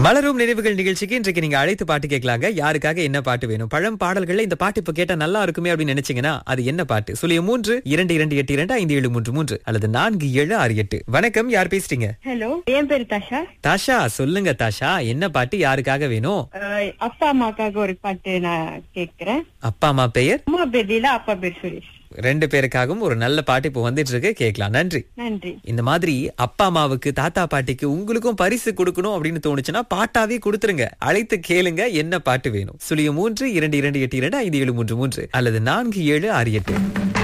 மலரும் நினைவுகள் நிகழ்ச்சிக்கு இன்றைக்கு நீங்க அழைத்து பாட்டு கேட்கலாங்க யாருக்காக என்ன பாட்டு வேணும் பழம் பாடல்கள்ல இந்த பாட்டு இப்ப கேட்டா நல்லா இருக்குமே அப்படின்னு நினைச்சீங்கன்னா அது என்ன பாட்டு சுழிய மூன்று இரண்டு இரண்டு எட்டு இரண்டு ஐந்து ஏழு மூன்று மூன்று அல்லது நான்கு ஏழு ஆறு எட்டு வணக்கம் யார் பேசுறீங்க ஹலோ என் பேர் தாஷா தாஷா சொல்லுங்க தாஷா என்ன பாட்டு யாருக்காக வேணும் அஹ் அப்பா அம்மாக்காக ஒரு பாட்டு நான் கேக்குறேன் அப்பா அம்மா பெயர் அம்மா பேர் லீலா அப்பா பேர் சுரேஷ் ரெண்டு பேருக்காகவும் ஒரு நல்ல பாட்டு இப்போ வந்துட்டு இருக்கு கேட்கலாம் நன்றி நன்றி இந்த மாதிரி அப்பா அம்மாவுக்கு தாத்தா பாட்டிக்கு உங்களுக்கும் பரிசு கொடுக்கணும் அப்படின்னு தோணுச்சுன்னா பாட்டாவே கொடுத்துருங்க அழைத்து கேளுங்க என்ன பாட்டு வேணும் சுழிய மூன்று இரண்டு இரண்டு எட்டு இரண்டு ஐந்து ஏழு மூன்று மூன்று அல்லது நான்கு ஏழு ஆறு எட்டு